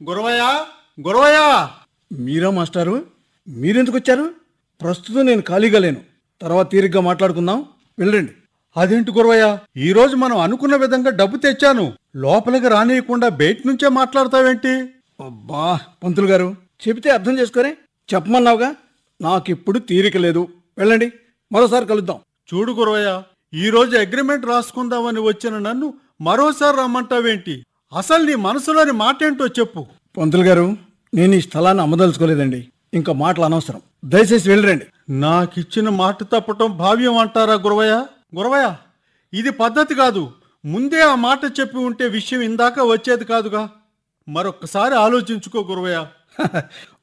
గురవయ్య గురవయ్య మీరా మాస్టారు మీరెందుకు వచ్చారు ప్రస్తుతం నేను ఖాళీగా లేను తర్వాత తీరిగ్గా మాట్లాడుకుందాం వెళ్ళండి అదేంటి గురవయ్య ఈ రోజు మనం అనుకున్న విధంగా డబ్బు తెచ్చాను లోపలికి రానియకుండా బయట నుంచే మాట్లాడతావేంటి అబ్బా పంతులు గారు చెబితే అర్థం చేసుకొని చెప్పమన్నావుగా నాకిప్పుడు తీరిక లేదు వెళ్ళండి మరోసారి కలుద్దాం చూడు గురవయ్య ఈ రోజు అగ్రిమెంట్ రాసుకుందామని వచ్చిన నన్ను మరోసారి రమ్మంటావేంటి అసలు నీ మనసులోని మాట ఏంటో చెప్పు పంతులు గారు నేను ఈ స్థలాన్ని అమ్మదలుచుకోలేదండి ఇంకా మాటలు అనవసరం దయచేసి వెళ్ళరండి నాకిచ్చిన మాట తప్పటం భావ్యం అంటారా గురవయ్య గురవయ్య ఇది పద్ధతి కాదు ముందే ఆ మాట చెప్పి ఉంటే విషయం ఇందాక వచ్చేది కాదుగా మరొక్కసారి ఆలోచించుకో గురవయ్య